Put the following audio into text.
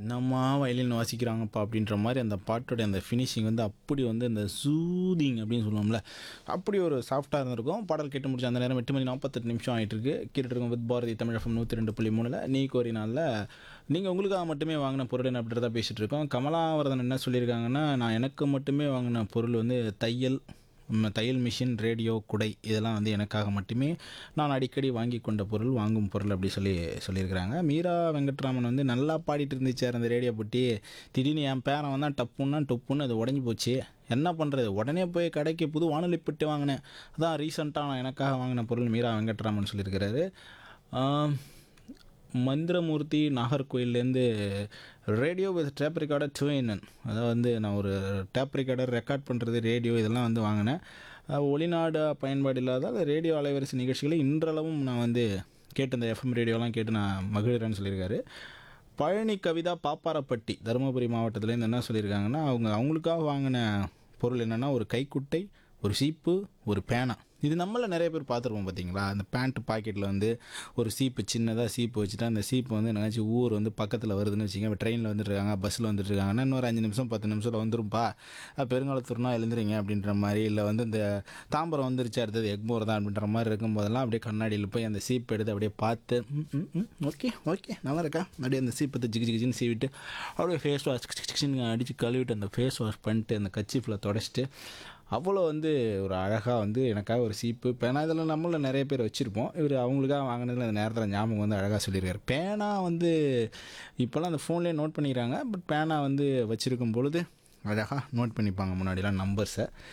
என்னம்மா வயலின் வாசிக்கிறாங்கப்பா அப்படின்ற மாதிரி அந்த பாட்டோடைய அந்த ஃபினிஷிங் வந்து அப்படி வந்து இந்த சூதிங் அப்படின்னு சொல்லுவோம்ல அப்படி ஒரு சாஃப்டாக இருந்திருக்கும் பாடல் கேட்டு முடிச்ச அந்த நேரம் எட்டு மணி நாற்பத்தெட்டு நிமிஷம் ஆகிட்டு இருக்கு கேட்டுட்டு இருக்கோம் வித் பாரதி தமிழ் எஃப்எம் நூற்றி ரெண்டு புள்ளி மூணில் நீ கோரி நாளில் நீங்கள் உங்களுக்காக மட்டுமே வாங்கின பொருள் என்ன அப்படின்றத பேசிகிட்டு இருக்கோம் கமலாவரதன் என்ன சொல்லியிருக்காங்கன்னா நான் எனக்கு மட்டுமே வாங்கின பொருள் வந்து தையல் ம், தையல் மிஷின் ரேடியோ குடை இதெல்லாம் வந்து எனக்காக மட்டுமே நான் அடிக்கடி வாங்கி கொண்ட பொருள் வாங்கும் பொருள் அப்படி சொல்லி சொல்லியிருக்கிறாங்க மீரா வெங்கட்ராமன் வந்து நல்லா பாடிட்டு இருந்துச்சு அந்த ரேடியோ போட்டி திடீர்னு என் பேரன் வந்தால் டப்புன்னா டப்புன்னு அது உடஞ்சி போச்சு என்ன பண்ணுறது உடனே போய் கடைக்கு புது வானொலி பெட்டி வாங்கினேன் அதான் ரீசெண்டாக நான் எனக்காக வாங்கின பொருள் மீரா வெங்கட்ராமன் சொல்லியிருக்கிறாரு ஆம், மந்திரமூர்த்தி நாகர்கோயிலேருந்து radio with tape recorder two in அதாவது வந்து நான் ஒரு டேப் ரெக்கார்டர் ரெக்கார்ட் பண்ணுறது ரேடியோ இதெல்லாம் வந்து வாங்கினேன் அஹ் ஒளிநாடு பயன்பாடு இல்லாதால் ரேடியோ அலைவரிசை நிகழ்ச்சிகளை இன்றளவும் நான் வந்து கேட்டு இந்த எஃப்எம் ரேடியோலாம் கேட்டு நான் மகிழ்கிறேன்னு சொல்லியிருக்காரு பழனி கவிதா பாப்பாரப்பட்டி தருமபுரி மாவட்டத்துலேருந்து என்ன சொல்லியிருக்காங்கன்னா அவங்க அவங்களுக்காக வாங்கின பொருள் என்னென்னா ஒரு கைக்குட்டை ஒரு சீப்பு ஒரு பேனா இது நம்மள நிறைய பேர் பார்த்துருப்போம் பார்த்தீங்களா அந்த பேண்ட் பாக்கெட்டில் வந்து ஒரு சீப்பு சின்னதாக சீப்பு வச்சுட்டு அந்த சீப்பு வந்து என்னாச்சும் ஊர் வந்து பக்கத்தில் வருதுன்னு வச்சுக்கோங்க ட்ரெயினில் வந்துட்டுருக்காங்க பஸ்ஸில் வந்துட்டுருக்காங்கன்னா இன்னொரு அஞ்சு நிமிஷம் பத்து நிமிஷத்தில் வந்துரும்பா அஹ் பெருங்காலத்தூர்னா எழுந்துறீங்க அப்படின்ற மாதிரி இல்லை வந்து இந்த தாம்பரம் வந்துருச்சு அடுத்தது எக்மோர் தான் அப்படின்ற மாதிரி இருக்கும்போதெல்லாம் அப்படியே கண்ணாடியில் போய் அந்த சீப் எடுத்து அப்படியே பார்த்து ஓகே ஓகே நல்லா இருக்கா அப்படியே அந்த சீப்பத்தை ஜிகு ஜிகின்னு சீவிட்டு அப்படியே ஃபேஸ் வாஷ் சிக்னு அடித்து கழுவிட்டு அந்த ஃபேஸ் வாஷ் பண்ணிட்டு அந்த கச்சிஃபில் தொடச்சிட்டு அவ்வளோ வந்து ஒரு அழகாக வந்து எனக்காக ஒரு சீப்பு பேனா இதெல்லாம் நம்மள நிறைய பேர் வச்சுருப்போம் இவர் அவங்களுக்காக வாங்கினதில் அந்த நேரத்தில் ஞாபகம் வந்து அழகாக சொல்லியிருக்காரு பேனா வந்து இப்போல்லாம் அந்த ஃபோன்லேயே நோட் பண்ணிக்கிறாங்க பட் பேனா வந்து வச்சுருக்கும் பொழுது அழகாக நோட் பண்ணிப்பாங்க முன்னாடிலாம் நம்பர்ஸை